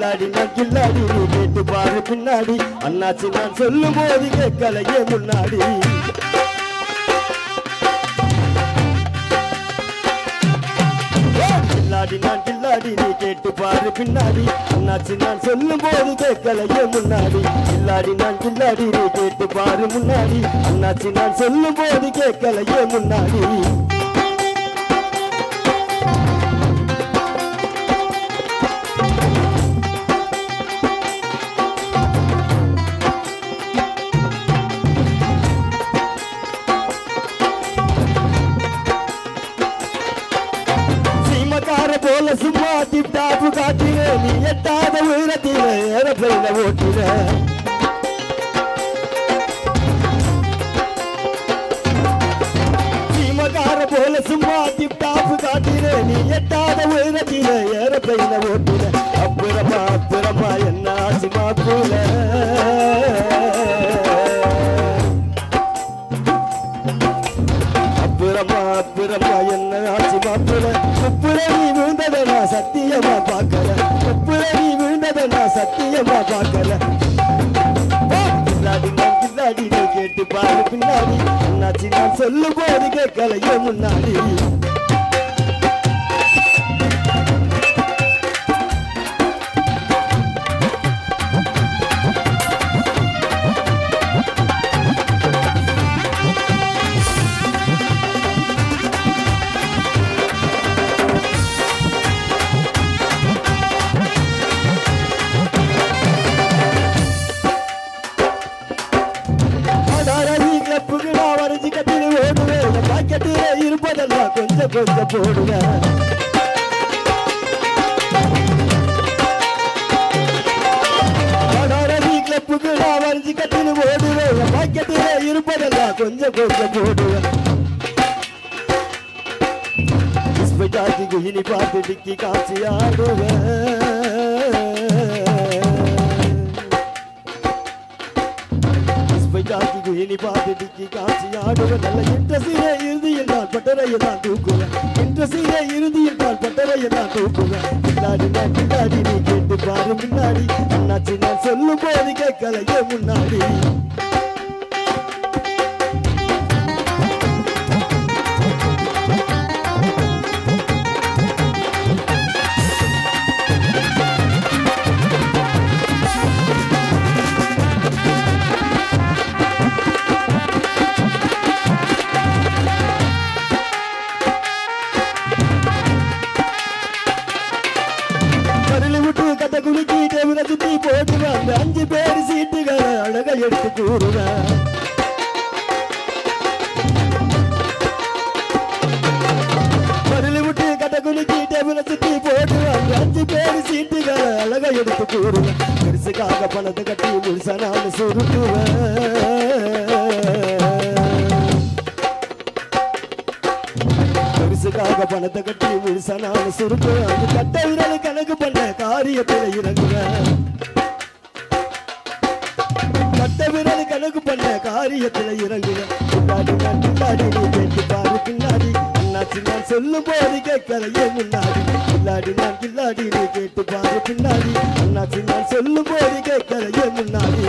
கில்லாடி நான் கில்லாடி நீ கேட்டு பாரு பின்னாடி அண்ணாச்சி நான் சொல்லும் போது கேட்கலையே முன்னாடி கில்லாடி நான் கில்லாடி நீ கேட்டு பாரு பின்னாடி அண்ணாச்சி நான் சொல்லும் போது கேட்கலையே முன்னாடி கில்லாடி நான் கில்லாடி நீ கேட்டு பாரு முன்னாடி அண்ணாச்சி நான் சொல்லும் போது கேட்கலையே முன்னாடி சீமக்கார போல சும்மா டிப்டாப்பு காட்டின நீ எட்டாத உயரத்தில ஏறப்பிளைன ஓட்டின சீமக்கார போல சும்மா டிப்டாப்பு காட்டின நீ எட்டாத உயரத்தில ஏறப்பிளைன ஓட்டின அப்புறமா அப்புறமா என்ன ஆச்சுமா போல அப்புறமா அப்புறமா என்ன ஆச்சு மாப்பிள உப்புற நீ விழுந்ததை நான் சத்தியமா பார்க்கல உப்புற நீ விழுந்ததை நான் சத்தியமா பார்க்கல ஓ, கில்லாடி நான் கில்லாடி நீ கேட்டு பாரு பின்னாடி என்னாச்சு நான் சொல்லும் போது கேட்கலையே முன்னாடி அடாரடி கிளப்புக்கு நான் வரைஞ்சு கட்டினு ஓடுவேன் இந்த பாக்கெட்டில இருப்பதெல்லாம் கொஞ்சம் கொஞ்சம் போடுவேன் அடாரடி கிளப்புக்கு நான் வரைஞ்சு கட்டினு ஓடுவேன் இந்த பாக்கெட்டில இருப்பதெல்லாம் கொஞ்சம் கொஞ்சம் போடுவேன் இஸ்பஜாதி குயினி பார்த்து டிக்கி காட்சி ஆடுவேன் இஸ்பைக்காக்கி குயினி பார்த்து டிக்கி காட்சி ஆடுவேன் நல்ல இன்ட்ரஸிலே இறுதியில் நான் பட்டறையை நான் தூக்குவேன் இன்ட்ரஸிலே இறுதியில் நான் பட்டறையை நான் தூக்குவேன் பின்னாடி நான் பின்னாடி நீ கேட்டு பாரு முன்னாடி அண்ணாச்சி நான் சொல்லும் போது கேட்கலையே முன்னாடி கடலை விட்டு கட்ட குலுக்கி டேபிள சுத்தி போடுவேன் அந்த அஞ்சு பேர் சீட்டுகளை அழகா எடுத்து கூறுவேன் கடலை விட்டு கட்ட குலுக்கி டேபிள சுத்தி போடுவேன் அந்த அஞ்சு பேர் சீட்டுகளை அழகா எடுத்து கூறுவேன் பெருசுக்காக பணத்தை கட்டி முழுசா நான் சுருட்டுவேன் பெருசுக்காக பணத்தை கட்டி முழுசா நான் சுருக்குவேன் அது கட்ட விரல் கணக்கு பண்ண காரியத்துல இறங்குவேன் கட்ட விரல் கணக்கு பண்ண காரியத்துல இறங்குவேன் பின்னாடி நான் பின்னாடி நீ கேட்டு பாரு பின்னாடி அண்ணாச்சி நான் சொல்லும் போது கேட்கலையே முன்னாடி பின்னாடி நான் பின்னாடி நீ கேட்டு பாரு பின்னாடி அண்ணாச்சி நான் சொல்லும் போது கேட்கலையே முன்னாடி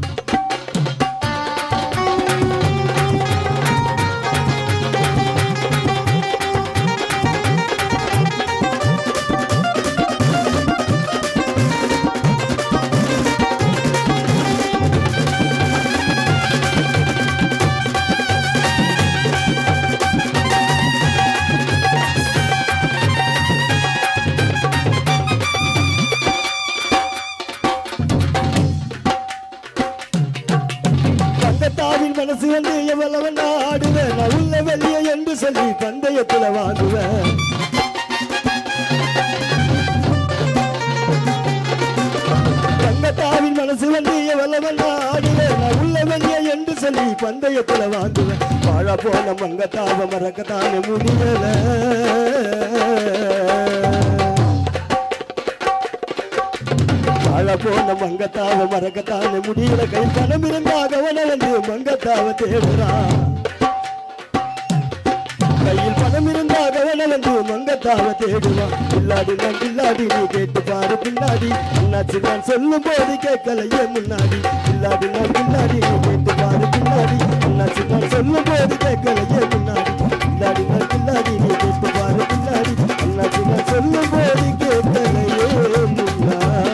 தங்கத்தாவின் மனசு வந்து எவ்வளவு நான் ஆடுவேன் நான் உள்ள வெளியே என்று சொல்லி பந்தயத்துல வாங்குவேன் தங்கத்தாவின் மனசு வந்து எவ்வளவு நான் ஆடுவேன் நான் உள்ள வெளியே என்று சொல்லி பந்தயத்துல வாங்குவேன் வாழ போன மங்கத்தாவ மறக்கத்தானே முடியல வாழ போன மங்கத்தாவ மறக்கத்தானே முடியல கை பணம் இருந்தா கவன வந்து மங்கத்தாவ தேடுறான் கையில் பணம் இருந்தா கவனந்து மங்கத்தாவ தேடுவான் பில்லாடி நான் பில்லாடி நீ கேட்டு பாரு பின்னாடி அண்ணாச்சி நான் சொல்லும் போது கேட்கலையே முன்னாடி பில்லாடி நான் பில்லாடி நீ கேட்டு பாரு பின்னாடி அண்ணாச்சி நான் சொல்லும் போது கேட்கலையே முன்னாடி பில்லாடி நான் பில்லாடி நீ கேட்டு பாரு பின்னாடி அண்ணாச்சி நான் சொல்லும் போது கேட்கலையே முன்னாடி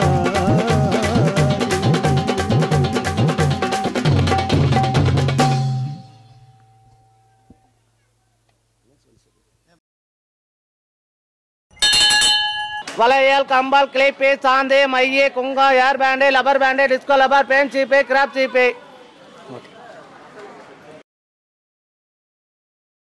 வளையல் கம்பால் கிளிப்பு சாந்து மைய குங்கா hair band rubber band disco rubber பேன் சீப்பு கிராப் சீப்பு